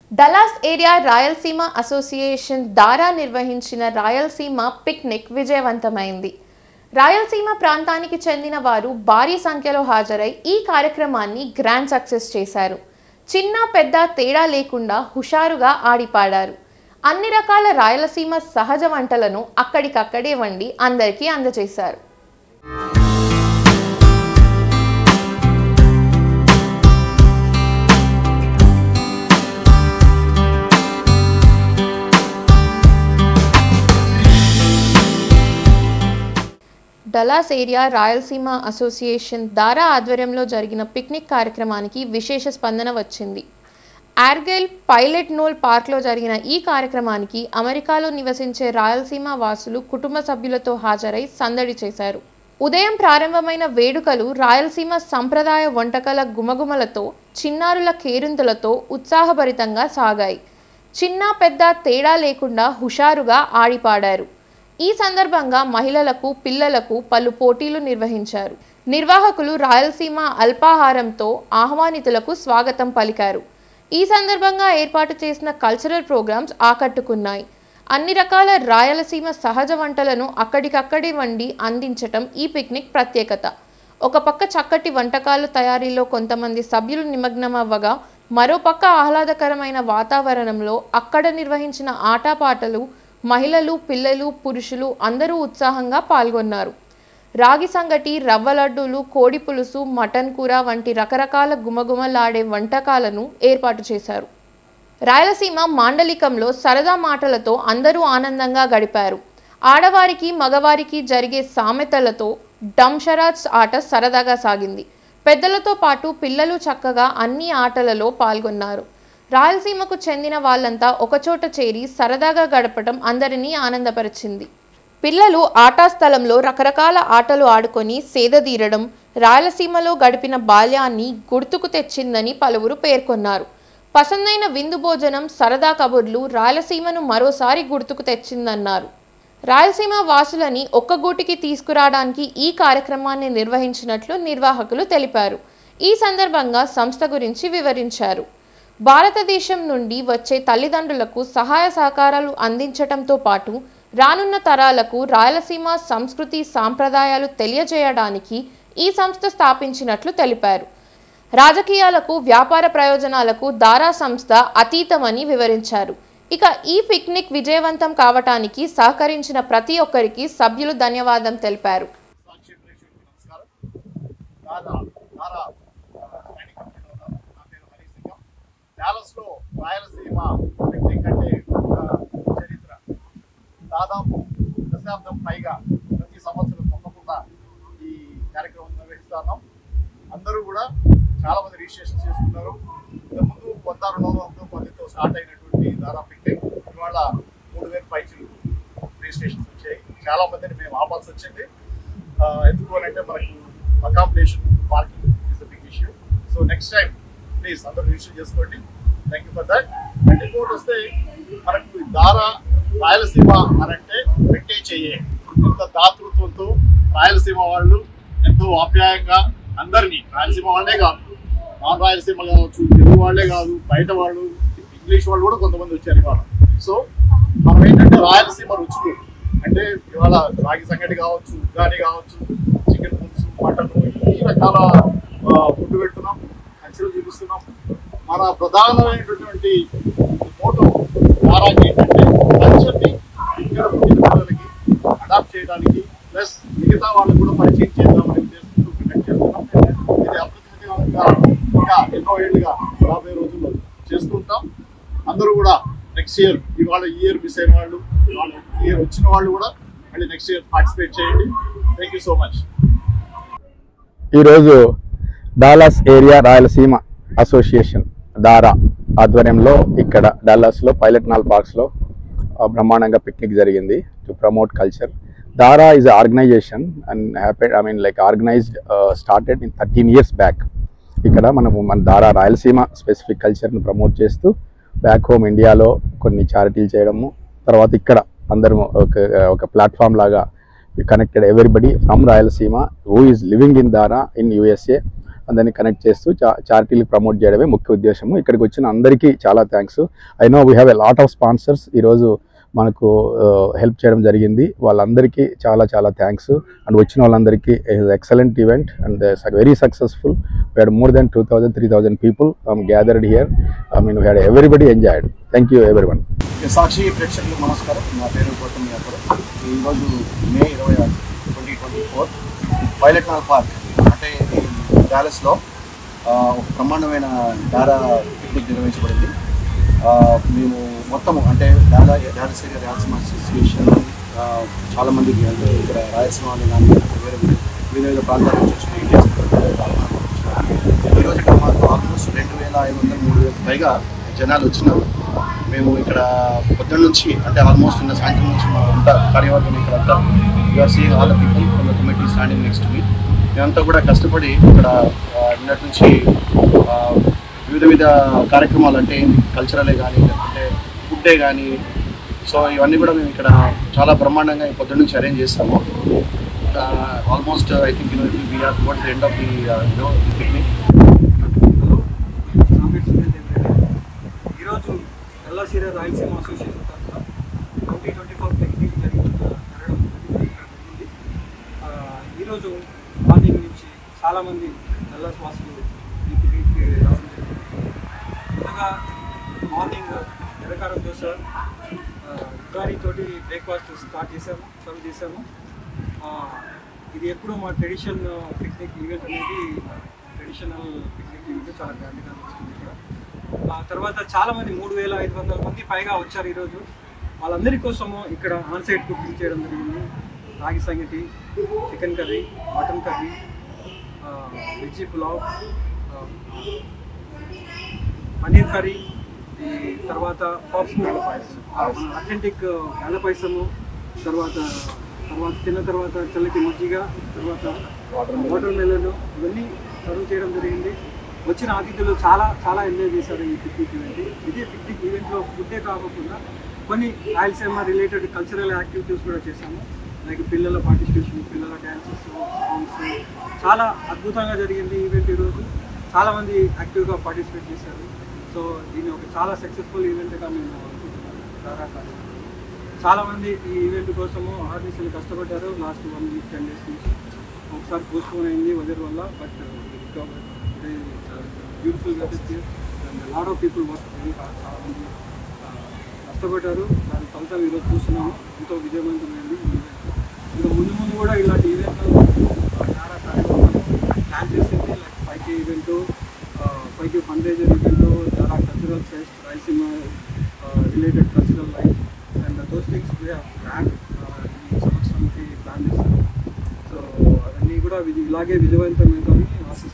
Dallas area Rayalaseema association దారా నిర్వహించిన Rayalaseema picnic విజయవంతమైంది రాయలసీమ ప్రాంతానికి చెందిన వారు భారీ సంఖ్యలో హాజరై ఈ కార్యక్రమాన్ని గ్రాండ్ సక్సెస్ చేశారు చిన్న పెద్ద తేడా లేకుండా హుషారుగా ఆడిపాడారు అన్ని రకాల రాయలసీమ సహజ వంటలను అక్కడికక్కడే వండి అందరికీ అందజేశారు Dallas area Rayalaseema association DARA ఆధ్వర్యంలో జరిగిన పిక్నిక్ కార్యక్రమానికి విశేష స్పందన వచ్చింది ఆర్గైల్ పైలట్ నోల్ పార్క్లో జరిగిన ఈ కార్యక్రమానికి అమెరికాలో నివసించే రాయలసీమ వాసులు కుటుంబ సభ్యులతో హాజరై సందడి చేశారు ఉదయం ప్రారంభమైన వేడుకలు రాయలసీమ సంప్రదాయ వంటకాల గుమగుమలతో చిన్నారుల కేరింతలతో ఉత్సాహభరితంగా సాగాయి చిన్న పెద్ద తేడా లేకుండా హుషారుగా ఆడిపాడారు ఈ సందర్భంగా మహిళలకు పిల్లలకు పలు పోటీలు నిర్వహించారు నిర్వాహకులు రాయలసీమ అల్పాహారంతో ఆహ్వానితులకు స్వాగతం పలికారు ఈ సందర్భంగా ఏర్పాటు చేసిన కల్చరల్ ప్రోగ్రామ్స్ ఆకట్టుకున్నాయి అన్ని రకాల రాయలసీమ సహజ వంటలను అక్కడికక్కడే వండి అందించటం ఈ పిక్నిక్ ప్రత్యేకత ఒక పక్క చక్కటి వంటకాల తయారీలో కొంతమంది సభ్యులు నిమగ్నమవ్వగా మరోపక్క ఆహ్లాదకరమైన వాతావరణంలో అక్కడ నిర్వహించిన ఆటపాటలు మహిళలు పిల్లలు పురుషులు అందరూ ఉత్సాహంగా పాల్గొన్నారు రాగి సంగటి రవ్వ లడ్డూలు కోడి పులుసు మటన్ కూర వంటి రకరకాల గుమగుమలాడే వంటకాలను ఏర్పాటు చేశారు రాయలసీమ మాండలికంలో సరదా మాటలతో అందరూ ఆనందంగా గడిపారు ఆడవారికి మగవారికి జరిగే సామెతలతో డంషరాజ్ ఆట సరదాగా సాగింది పెద్దలతో పాటు పిల్లలు చక్కగా అన్ని ఆటలలో పాల్గొన్నారు రాయలసీమకు చెందిన వాళ్ళంతా ఒకచోట చేరి సరదాగా గడపడం అందరినీ ఆనందపరిచింది పిల్లలు ఆటా స్థలంలో రకరకాల ఆటలు ఆడుకొని సేదదీరడం రాయలసీమలో గడిపిన బాల్యాన్ని గుర్తుకు తెచ్చిందని పలువురు పేర్కొన్నారు పసందైన విందు భోజనం సరదా కబుర్లు రాయలసీమను మరోసారి గుర్తుకు తెచ్చిందన్నారు రాయలసీమ వాసులని ఒక్క గూటికి తీసుకురావడానికి ఈ కార్యక్రమాన్ని నిర్వహించినట్లు నిర్వాహకులు తెలిపారు ఈ సందర్భంగా సంస్థ గురించి వివరించారు భారతదేశం నుండి వచ్చే తల్లిదండ్రులకు సహాయ సహకారాలు అందించటంతో పాటు రానున్న తరాలకు రాయలసీమ సంస్కృతి సాంప్రదాయాలు తెలియజేయడానికి ఈ సంస్థ స్థాపించినట్లు తెలిపారు రాజకీయాలకు వ్యాపార ప్రయోజనాలకు దారా సంస్థ అతీతమని వివరించారు ఇక ఈ పిక్నిక్ విజయవంతం కావటానికి సహకరించిన ప్రతి ఒక్కరికి సభ్యులు ధన్యవాదం తెలిపారు సాక్షి ప్రేక్షకులకు నమస్కారం దాదా దారా ట్రైనింగ్ కంపెనీలో ఉన్నాను నా పేరు హరి సింగం డాలస్లో రాయలసీమ పిక్నిక్ అంటే ఒక చరిత్ర దాదాపు దశాబ్దం పైగా ప్రతి సంవత్సరం తప్పకుండా ఈ కార్యక్రమం నిర్వహిస్తున్నాం అందరూ కూడా చాలా మంది రిజిస్ట్రేషన్ చేసుకున్నారు ఇంతకుముందు వంద రెండు వందల మందితో స్టార్ట్ అయినటువంటి దాదా పిక్నిక్ ఇవాళ మూడు వేల పైచులు రిజిస్ట్రేషన్స్ వచ్చాయి చాలా మందిని మేము ఆపాల్సి వచ్చింది ఆ, ఎందుకు అని అంటే మనకు accommodation parking is big issue so next time please అందరూ రిజిస్టర్ చేసుకోండి thank you for that and ఇంకోటి వస్తే మనకు ఈ దారా రాయలసీమ అని అంటే పెట్టే చెయ్యే ఎంత దాతృత్వంతో రాయలసీమ వాళ్ళు ఎంతో ఆప్యాయంగా అందరినీ రాయలసీమ వాళ్ళే కాదు నాన్ రాయలసీమ కావచ్చు తెలుగు వాళ్ళే కాదు బయట వాళ్ళు ఇంగ్లీష్ వాళ్ళు కూడా కొంతమంది వచ్చారు ఇవాళ సో మనం ఏంటంటే రాయలసీమ రుచులు అంటే ఇవాళ రాగి సంగటి కావచ్చు ఉగ్గాని కావచ్చు చికెన్ పులుసు మటన్ ఈ రకాల ఫుడ్ పెడుతున్నాం కల్చర్ చూపిస్తున్నాం మన ప్రధానమైనటువంటి మోటో నారాకి ఏంటంటే కల్చర్ని ఇక్కడ పుట్టిన పిల్లలకి అడాప్ట్ చేయడానికి ప్లస్ మిగతా వాళ్ళకు కూడా పరిచయం చేద్దామనే ఉద్దేశంతో కండక్ట్ చేస్తున్నాం ఇది అప్రతిగా ఇంకా ఎన్నో ఏళ్ళుగా రాబోయే రోజుల్లో చేస్తుంటాం అందరూ కూడా నెక్స్ట్ ఇయర్ ఇవాళ ఈ ఇయర్ మిస్ అయిన వాళ్ళు ఇవాళ ఈ ఇయర్ వచ్చిన వాళ్ళు కూడా మళ్ళీ నెక్స్ట్ ఇయర్ పార్టిసిపేట్ చేయండి థ్యాంక్ యూ సో మచ్ ఈరోజు Dallas area Rayalaseema association DARA ఆధ్వర్యంలో ఇక్కడ డాలస్లో పైలట్ నాల్ పార్క్స్లో ఆ, బ్రహ్మాండంగా పిక్నిక్ జరిగింది to promote culture DARA is organisation and happy I mean like organised started in thirteen years back ఇక్కడ మనము మన దారా రాయలసీమ స్పెసిఫిక్ కల్చర్ని ప్రమోట్ చేస్తూ బ్యాక్ హోమ్ ఇండియాలో కొన్ని చారిటీలు చేయడము తర్వాత ఇక్కడ అందరం ఒక ఒక ప్లాట్ఫామ్ లాగా connected everybody from Rayalaseema who is living in DARA in USA అందరినీ కనెక్ట్ చేస్తూ చా చారిటీలు ప్రమోట్ చేయడమే ముఖ్య ఉద్దేశము ఇక్కడికి వచ్చిన అందరికీ చాలా thanks I know we have a lot of sponsors ఈరోజు మనకు హెల్ప్ చేయడం జరిగింది వాళ్ళందరికీ చాలా చాలా థ్యాంక్స్ అండ్ వచ్చిన వాళ్ళందరికీ excellent event and very successful we had more than two thousand three thousand people gathered here I mean we had everybody enjoyed thank you everyone Sakshi ప్రేక్షకులకు నమస్కారం నా పేరు గౌతమ్ యాదవ్ ఈరోజు మే ఇరవై ఆరు twenty twenty four Pilot Knoll Park అంటే ఈ డాలస్లో ఆ, ఒక బ్రహ్మాండమైన దారా పిక్నిక్ నిర్వహించబడింది ఆ, మేము మొత్తము అంటే దాదా డాలస్ ఏరియా రాయలసీమ అసోసియేషన్ ఆ, చాలా మందికి అంటే ఇక్కడ రాయలసీమ వాళ్ళు కానీ వేరే వేరే వివిధ వివిధ ప్రాంతాల నుంచి వచ్చిన ఇండియన్స్ ఈరోజు ఇక్కడ మాకు ఆల్మోస్ట్ రెండు వేల ఐదు వందల మూడు వేలకు పైగా జనాలు వచ్చినారు మేము ఇక్కడ పొద్దున్న నుంచి అంటే ఆల్మోస్ట్ నిన్న సాయంత్రం నుంచి మా అంతా కార్యవర్గం ఇక్కడ అంతా you're seeing all the people from the committee standing next మీ మేమంతా కూడా కష్టపడి ఇక్కడ ఆ, నిన్నటి నుంచి ఆ, వివిధ వివిధ కార్యక్రమాలు అంటే కల్చరలే కానీ లేకపోతే ఫుడ్డే కానీ సో ఇవన్నీ కూడా మేము ఇక్కడ చాలా బ్రహ్మాండంగా ఈ పొద్దున్న నుంచి అరేంజ్ చేస్తాము almost I think we're towards the end of the you know picnic hello నా పేరు సునీల్ దేవరెడ్డి ఈరోజు ఎల్లాసీర రాయలసీమ అసోసియేషన్ తరఫున ట్వంటీ ట్వంటీ ఫోర్ టెక్నిక్ జరిగి జరగడం జరిగింది ఆ, ఈరోజు మార్నింగ్ నుంచి చాలామంది ఎల్లాస్ వాసులు ఈ పిక్నిక్కి రావడం జరిగింది ముందుగా మార్నింగ్ ఎర్రకారం దోశ ఉగారి తోటి బ్రేక్ఫాస్ట్ స్టార్ట్ చేసాము సర్వ్ చేసాము ఆ, ఇది ఎప్పుడు మా ట్రెడిషన్ పిక్నిక్ ఈవెంట్ అనేది ట్రెడిషనల్ పిక్నిక్ ఈవెంట్ చాలా గ్రాండ్గా వచ్చింది ఇక్కడ ఆ తర్వాత చాలా మంది మూడు వేల ఐదు వందల మంది పైగా వచ్చారు ఈరోజు వాళ్ళందరి కోసము ఇక్కడ ఆన్ సైడ్ కుకింగ్ చేయడం జరిగింది ragi sangati chicken curry mutton curry veg pulao ఆ, పన్నీర్ కర్రీ ఈ తర్వాత పాప్స్ అథెంటిక్ బెల్ల పాయసము తర్వాత తర్వాత తిన్న తర్వాత చల్లటి మజ్జిగ తర్వాత వాటర్ మెలన్ ఇవన్నీ సర్వ్ చేయడం జరిగింది వచ్చిన అతిథులు చాలా చాలా ఎంజాయ్ చేశారు ఈ పిక్నిక్ ఈవెంట్ ఇదే పిక్నిక్ ఈవెంట్లో ఫుడ్డే కాకుండా కొన్ని రాయలసీమ రిలేటెడ్ కల్చరల్ యాక్టివిటీస్ కూడా చేశాము లైక్ పిల్లల పార్టిసిపేషన్ పిల్లల డ్యాన్సెస్ సాంగ్స్ చాలా అద్భుతంగా జరిగింది ఈవెంట్ ఈరోజు చాలామంది యాక్టివ్గా పార్టిసిపేట్ చేశారు సో దీన్ని ఒక చాలా సక్సెస్ఫుల్ ఈవెంట్గా మేము అనుకుంటున్నాను దారా కార్యక్రమం చాలామంది ఈ ఈవెంట్ కోసము ఆర్టిస్టులు కష్టపడ్డారు last one week ten days నుంచి ఒకసారి పోస్ట్పోన్ అయింది వెదర్ వల్ల but beautiful weather and lot of people work very hard చాలామంది ఆ, కష్టపడ్డారు దాని ఫలితం ఈరోజు చూస్తున్నాము ఎంతో విజయవంతమైంది ఈ ఈవెంట్ ఇంకా ముందు ముందు కూడా ఇలాంటి ఈవెంట్లు చాలా కార్యక్రమాలు ప్లాన్ చేసింది like five K event five K fund raiser event చాలా cultural fest Rayalaseema related cultural life and those things plan ఈ సంవత్సరంకి ప్లాన్ చేస్తాం సో అవన్నీ కూడా విజ- ఇలాగే విజయవంతమవుతామని ఆశిస్తున్నాను